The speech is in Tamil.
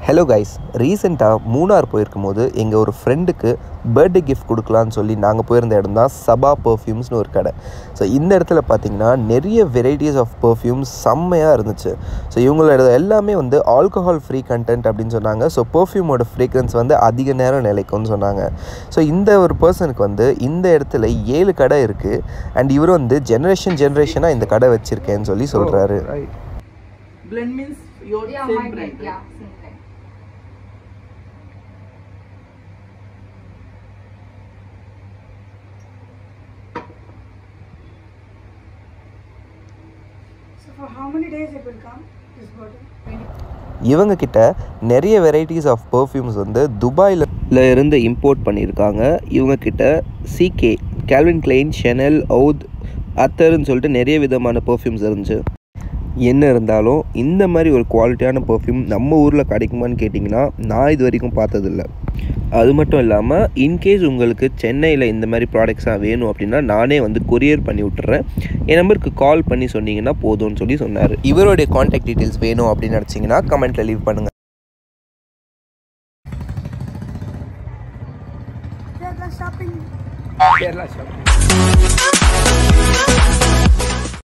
ஹலோ கைஸ் ரீசெண்டாக மூணார் போயிருக்கும் போது எங்கள் ஒரு ஃப்ரெண்டுக்கு பர்த்டே கிஃப்ட் கொடுக்கலான்னு சொல்லி நாங்கள் போயிருந்த இடம் தான் சபா பர்ஃப்யூம்ஸ்னு ஒரு கடை ஸோ இந்த இடத்துல பார்த்தீங்கன்னா நிறைய வெரைட்டிஸ் ஆஃப் பர்ஃப்யூம்ஸ் செம்மையாக இருந்துச்சு ஸோ இவங்களோட எல்லாமே வந்து ஆல்கஹால் ஃப்ரீ கண்டென்ட் அப்படின்னு சொன்னாங்க ஸோ பர்ஃப்யூமோட ஃப்ரேக்ரன்ஸ் வந்து அதிக நேரம் நிலைக்கும்னு சொன்னாங்க ஸோ இந்த ஒரு பர்சனுக்கு வந்து இந்த இடத்துல ஏழு கடை இருக்குது அண்ட் இவர் வந்து ஜெனரேஷன் ஜெனரேஷனாக இந்த கடை வச்சுருக்கேன்னு சொல்லி சொல்கிறாரு right. Blend means your Yeah, same my brand. brand. right? Yeah, same brand. So for how many days it will come, this bottle? இவங்க கிட்ட நிறைய வெரைட்டிஸ் ஆஃப் பர்ஃப்யூம்ஸ் வந்து துபாயில் இருந்து இம்போர்ட் பண்ணியிருக்காங்க இவங்க கிட்ட சிகே கேல்வின் கிளைன் ஷெனல் அவுத் அத்தர்னு சொல்லிட்டு நிறைய விதமான பர்ஃப்யூம்ஸ் இருந்துச்சு என்ன இருந்தாலும் இந்த மாதிரி ஒரு குவாலிட்டியான பர்ஃப்யூம் நம்ம ஊரில் கிடைக்குமான்னு கேட்டிங்கன்னா நான் இது வரைக்கும் பார்த்ததில்ல அது மட்டும் இல்லாமல் இன்கேஸ் உங்களுக்கு சென்னையில் இந்த மாதிரி ப்ராடக்ட்ஸாக வேணும் அப்படின்னா நானே வந்து கொரியர் பண்ணி விட்டுறேன் என் நம்பருக்கு கால் பண்ணி சொன்னீங்கன்னா போதும்னு சொல்லி சொன்னார் இவருடைய காண்டாக்ட் டீட்டெயில்ஸ் வேணும் அப்படின்னு நினச்சிங்கன்னா கமெண்ட்டில் லீவ் பண்ணுங்கள் Kerala shopping. Kerala shop.